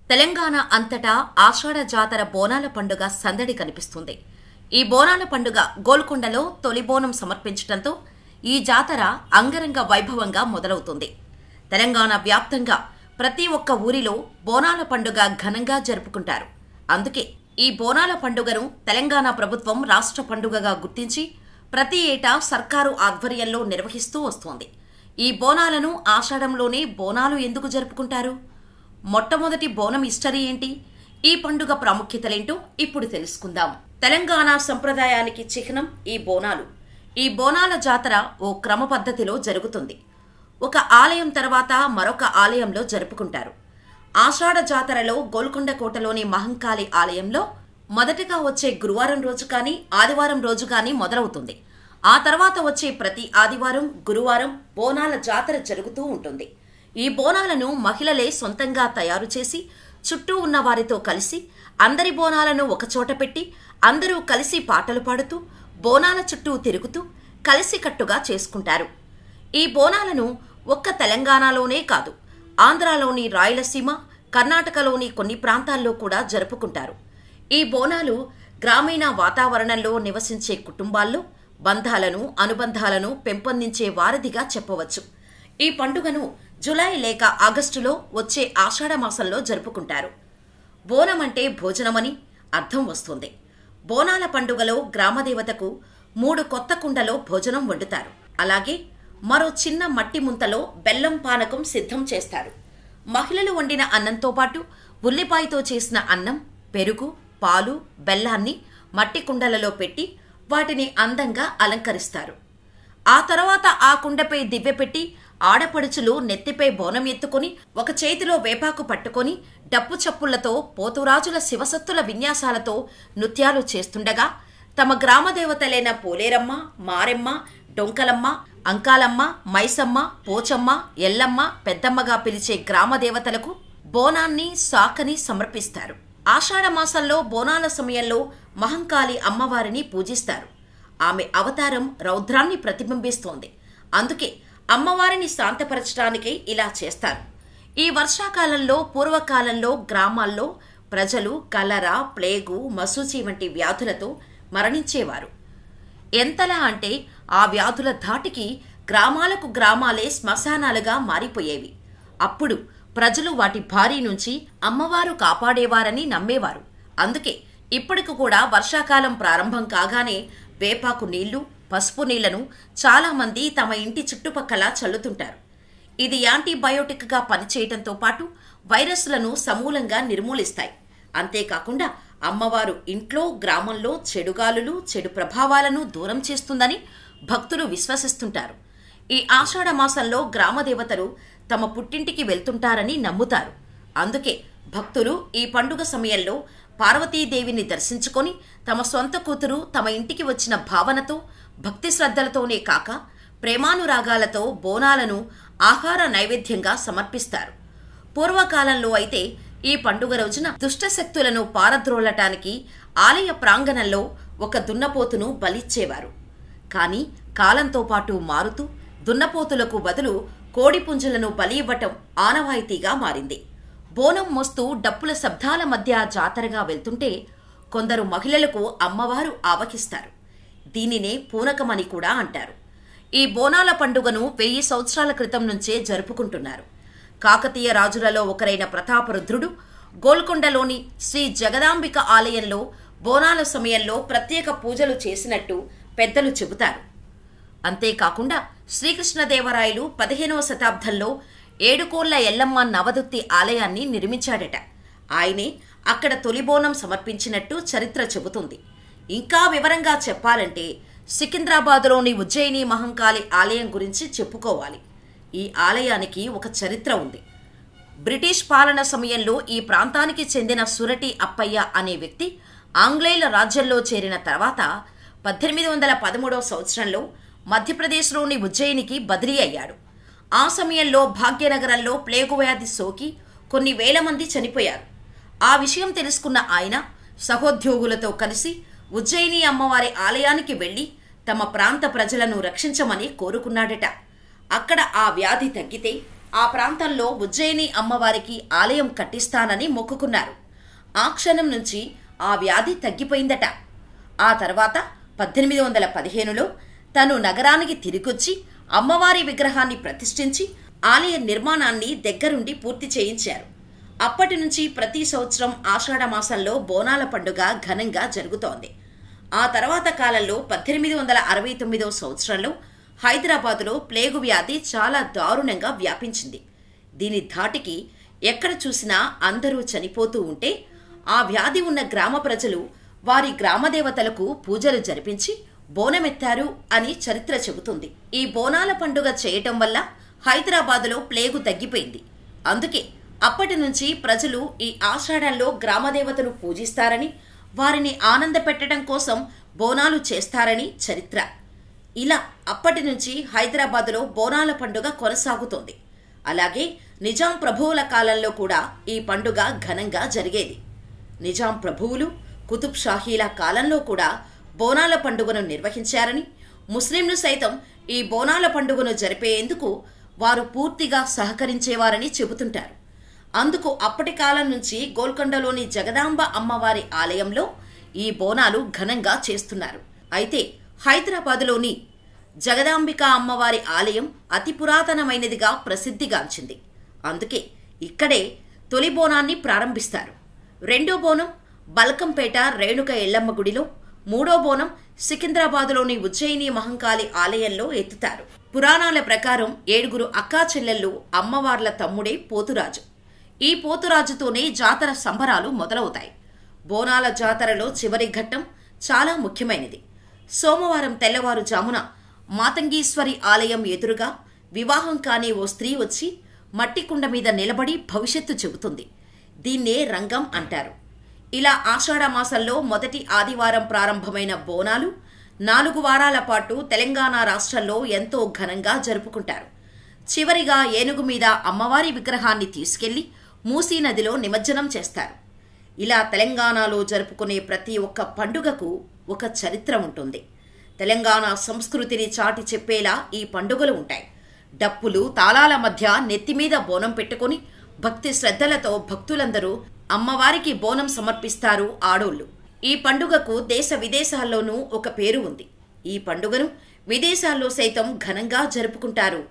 తెలంగాణ అంతటా ఆషాఢ జాతర బోనాల పండుగ సందడి కనిపిస్తుంది ఈ బోనాల పండుగ గోల్కొండలో తొలి బోనం సమర్పించడంతో ఈ జాతర అంగరంగ వైభవంగా మొదలవుతుంది తెలంగాణ వ్యాప్తంగా ప్రతి ఒక్క ఊరిలో బోనాల పండుగ ఘనంగా జరుపుకుంటారు అందుకే ఈ బోనాల పండుగను తెలంగాణ ప్రభుత్వం రాష్ట్ర పండుగగా గుర్తించి ప్రతి ఏటా సర్కారు ఆధ్వర్యంలో నిర్వహిస్తూ వస్తోంది ఈ బోనాలను ఆషాఢంలోనే బోనాలు ఎందుకు జరుపుకుంటారు మొట్టమొదటి బోనం హిస్టరీ ఏంటి ఈ పండుగ ప్రాముఖ్యతలేంటో ఇప్పుడు తెలుసుకుందాం తెలంగాణ సంప్రదాయానికి చిహ్నం ఈ బోనాలు ఈ బోనాల జాతర ఓ క్రమ పద్ధతిలో జరుగుతుంది ఒక ఆలయం తర్వాత మరొక ఆలయంలో జరుపుకుంటారు ఆషాఢ జాతరలో గోల్కొండ కోటలోని మహంకాళి ఆలయంలో మొదటగా వచ్చే గురువారం రోజు కానీ ఆదివారం రోజు కానీ మొదలవుతుంది ఆ తర్వాత వచ్చే ప్రతి ఆదివారం గురువారం బోనాల జాతర జరుగుతూ ఉంటుంది ఈ బోనాలను మహిళలే సొంతంగా తయారు చేసి చుట్టూ ఉన్న వారితో కలిసి అందరి బోనాలను ఒకచోట పెట్టి అందరూ కలిసి పాటలు పాడుతూ బోనాల చుట్టూ తిరుగుతూ కలిసికట్టుగా చేసుకుంటారు ఈ బోనాలను ఒక్క తెలంగాణలోనే కాదు ఆంధ్రాలోని రాయలసీమ కర్ణాటకలోని కొన్ని ప్రాంతాల్లో కూడా జరుపుకుంటారు ఈ బోనాలు గ్రామీణ వాతావరణంలో నివసించే కుటుంబాల్లో బంధాలను అనుబంధాలను పెంపొందించే వారధిగా చెప్పవచ్చు ఈ పండుగను జులై లేక ఆగస్టులో వచ్చే ఆషాఢ మాసంలో జరుపుకుంటారు బోనం అంటే భోజనమని అర్థం వస్తుంది బోనాల పండుగలో గ్రామదేవతకు మూడు కొత్త కుండలో భోజనం వండుతారు అలాగే మరో చిన్న మట్టి ముంతలో బెల్లం పానకం సిద్ధం చేస్తారు మహిళలు వండిన అన్నంతో పాటు ఉల్లిపాయతో చేసిన అన్నం పెరుగు పాలు బెల్లాన్ని మట్టి కుండలలో పెట్టి వాటిని అందంగా అలంకరిస్తారు ఆ తర్వాత ఆ కుండపై దివ్య పెట్టి ఆడపడుచులు నెత్తిపై బోనం ఎత్తుకొని ఒక చేతిలో వేపాకు పట్టుకొని డప్పు చప్పుళ్లతో పోతురాజుల శివసత్తుల విన్యాసాలతో నృత్యాలు చేస్తుండగా తమ గ్రామదేవతలైన పోలేరమ్మ మారెమ్మ డొంకలమ్మ అంకాలమ్మ మైసమ్మ పోచమ్మ ఎల్లమ్మ పెద్దమ్మగా పిలిచే గ్రామదేవతలకు బోనాన్ని సాకని సమర్పిస్తారు ఆషాఢ మాసంలో బోనాల సమయంలో మహంకాళి అమ్మవారిని పూజిస్తారు ఆమె అవతారం రౌద్రాన్ని ప్రతిబింబిస్తోంది అందుకే అమ్మవారిని శాంతపరచడానికే ఇలా చేస్తారు ఈ వర్షాకాలంలో పూర్వకాలంలో గ్రామాల్లో ప్రజలు కలరా ప్లేగు మసూచి వంటి వ్యాధులతో మరణించేవారు ఎంతలా అంటే ఆ వ్యాధుల ధాటికి గ్రామాలకు గ్రామాలే శ్మశానాలుగా మారిపోయేవి అప్పుడు ప్రజలు వాటి భారీ నుంచి అమ్మవారు కాపాడేవారని నమ్మేవారు అందుకే ఇప్పటికి కూడా వర్షాకాలం ప్రారంభం కాగానే వేపాకు నీళ్లు పసుపు నీళ్లను చాలా మంది తమ ఇంటి చుట్టుపక్కల చల్లుతుంటారు ఇది యాంటీబయోటిక్గా పనిచేయటంతో పాటు వైరస్లను సమూలంగా నిర్మూలిస్తాయి అంతేకాకుండా అమ్మవారు ఇంట్లో గ్రామంలో చెడుగాలులు చెడు ప్రభావాలను దూరం చేస్తుందని భక్తులు విశ్వసిస్తుంటారు ఈ ఆషాఢ మాసంలో గ్రామదేవతలు తమ పుట్టింటికి వెళ్తుంటారని నమ్ముతారు అందుకే భక్తులు ఈ పండుగ సమయంలో పార్వతీదేవిని దర్శించుకొని తమ సొంత కూతురు తమ ఇంటికి వచ్చిన భావనతో భక్తి శ్రద్ధలతోనే కాక ప్రేమానురాగాలతో బోనాలను ఆహార నైవేద్యంగా సమర్పిస్తారు పూర్వకాలంలో అయితే ఈ పండుగ రోజున దుష్టశక్తులను పారద్రోలటానికి ఆలయ ప్రాంగణంలో ఒక దున్నపోతును బలిచ్చేవారు కానీ కాలంతో పాటు మారుతూ దున్నపోతులకు బదులు కోడిపుంజులను బలి ఇవ్వటం ఆనవాయితీగా మారింది బోనం మోస్తూ డప్పుల శబ్దాల మధ్య జాతరగా వెళ్తుంటే కొందరు మహిళలకు అమ్మవారు ఆవహిస్తారు దీనినే పూనకమని కూడా అంటారు ఈ బోనాల పండుగను వెయ్యి సంవత్సరాల క్రితం నుంచే జరుపుకుంటున్నారు కాకతీయ రాజులలో ఒకరైన ప్రతాపరుద్రుడు గోల్కొండలోని శ్రీ జగదాంబిక ఆలయంలో బోనాల సమయంలో ప్రత్యేక పూజలు చేసినట్టు పెద్దలు చెబుతారు అంతేకాకుండా శ్రీకృష్ణదేవరాయలు పదిహేనవ శతాబ్దంలో ఏడుకోళ్ల ఎల్లమ్మ నవదుత్తి ఆలయాన్ని నిర్మించాడట ఆయనే అక్కడ తొలి బోనం సమర్పించినట్టు చరిత్ర చెబుతుంది ఇంకా వివరంగా చెప్పాలంటే సికింద్రాబాదులోని ఉజ్జయిని మహంకాళి ఆలయం గురించి చెప్పుకోవాలి ఈ ఆలయానికి ఒక చరిత్ర ఉంది బ్రిటిష్ పాలన సమయంలో ఈ ప్రాంతానికి చెందిన సురటి అప్పయ్య అనే వ్యక్తి ఆంగ్లేయుల రాజ్యంలో చేరిన తర్వాత పద్దెనిమిది వందల పదమూడవ సంవత్సరంలో మధ్యప్రదేశ్లోని ఉజ్జయినికి బదిలీ అయ్యాడు ఆ సమయంలో భాగ్యనగరంలో ప్లేగు వ్యాధి సోకి కొన్ని వేల మంది చనిపోయారు ఆ విషయం తెలుసుకున్న ఆయన సహోద్యోగులతో కలిసి ఉజ్జయిని అమ్మవారి ఆలయానికి వెళ్లి తమ ప్రాంత ప్రజలను రక్షించమని కోరుకున్నాడట అక్కడ ఆ వ్యాధి తగ్గితే ఆ ప్రాంతంలో ఉజ్జయిని అమ్మవారికి ఆలయం కట్టిస్తానని మొక్కుకున్నారు ఆ క్షణం నుంచి ఆ వ్యాధి తగ్గిపోయిందట ఆ తర్వాత పద్దెనిమిది వందల పదిహేనులో తను నగరానికి తిరిగొచ్చి అమ్మవారి విగ్రహాన్ని ప్రతిష్ఠించి ఆలయ నిర్మాణాన్ని దగ్గరుండి పూర్తి చేయించారు అప్పటి నుంచి ప్రతి సంవత్సరం ఆషాఢ మాసంలో బోనాల పండుగ ఘనంగా జరుగుతోంది ఆ తర్వాత కాలంలో పద్దెనిమిది వందల అరవై తొమ్మిదవ సంవత్సరంలో హైదరాబాదులో ప్లేగు వ్యాధి చాలా దారుణంగా వ్యాపించింది దీని ధాటికి ఎక్కడ చూసినా అందరూ చనిపోతూ ఉంటే ఆ వ్యాధి ఉన్న గ్రామ ప్రజలు వారి గ్రామదేవతలకు పూజలు జరిపించి బోనమెత్తారు అని చరిత్ర చెబుతుంది ఈ బోనాల పండుగ చేయటం వల్ల హైదరాబాదులో ప్లేగు తగ్గిపోయింది అందుకే అప్పటి నుంచి ప్రజలు ఈ ఆషాఢంలో గ్రామదేవతను పూజిస్తారని వారిని ఆనందపెట్టడం కోసం బోనాలు చేస్తారని చరిత్ర ఇలా అప్పటి నుంచి హైదరాబాదులో బోనాల పండుగ కొనసాగుతోంది అలాగే నిజాం ప్రభువుల కాలంలో కూడా ఈ పండుగ ఘనంగా జరిగేది నిజాం ప్రభువులు కుతుబ్ షాహీల కాలంలో కూడా బోనాల పండుగను నిర్వహించారని ముస్లింలు సైతం ఈ బోనాల పండుగను జరిపేందుకు వారు పూర్తిగా సహకరించేవారని చెబుతుంటారు అందుకు అప్పటి కాలం నుంచి గోల్కొండలోని జగదాంబ అమ్మవారి ఆలయంలో ఈ బోనాలు ఘనంగా చేస్తున్నారు అయితే హైదరాబాదులోని జగదాంబిక అమ్మవారి ఆలయం అతి పురాతనమైనదిగా ప్రసిద్ధిగాంచింది అందుకే ఇక్కడే తొలి బోనాన్ని ప్రారంభిస్తారు రెండో బోనం బల్కంపేట రేణుక ఎల్లమ్మ గుడిలో మూడో బోనం సికింద్రాబాదులోని ఉజ్జయిని మహంకాళి ఆలయంలో ఎత్తుతారు పురాణాల ప్రకారం ఏడుగురు అక్కా చెల్లెళ్ళు అమ్మవార్ల తమ్ముడే పోతురాజు ఈ పోతురాజుతోనే జాతర సంబరాలు మొదలవుతాయి బోనాల జాతరలో చివరి ఘట్టం చాలా ముఖ్యమైనది సోమవారం తెల్లవారుజామున మాతంగీశ్వరి ఆలయం ఎదురుగా వివాహం కాని ఓ స్త్రీ వచ్చి మట్టి కుండ మీద నిలబడి భవిష్యత్తు చెబుతుంది దీన్నే రంగం అంటారు ఇలా ఆషాఢ మాసంలో మొదటి ఆదివారం ప్రారంభమైన బోనాలు నాలుగు వారాల పాటు తెలంగాణ రాష్ట్రంలో ఎంతో ఘనంగా జరుపుకుంటారు చివరిగా ఏనుగు మీద అమ్మవారి విగ్రహాన్ని తీసుకెళ్లి మూసీ నదిలో నిమజ్జనం చేస్తారు ఇలా తెలంగాణలో జరుపుకునే ప్రతి ఒక్క పండుగకు ఒక చరిత్ర ఉంటుంది తెలంగాణ సంస్కృతిని చాటి చెప్పేలా ఈ పండుగలు ఉంటాయి డప్పులు తాళాల మధ్య నెత్తిమీద బోనం పెట్టుకుని భక్తి శ్రద్ధలతో భక్తులందరూ అమ్మవారికి బోనం సమర్పిస్తారు ఆడోళ్ళు ఈ పండుగకు దేశ విదేశాల్లోనూ ఒక పేరు ఉంది ఈ పండుగను విదేశాల్లో సైతం ఘనంగా జరుపుకుంటారు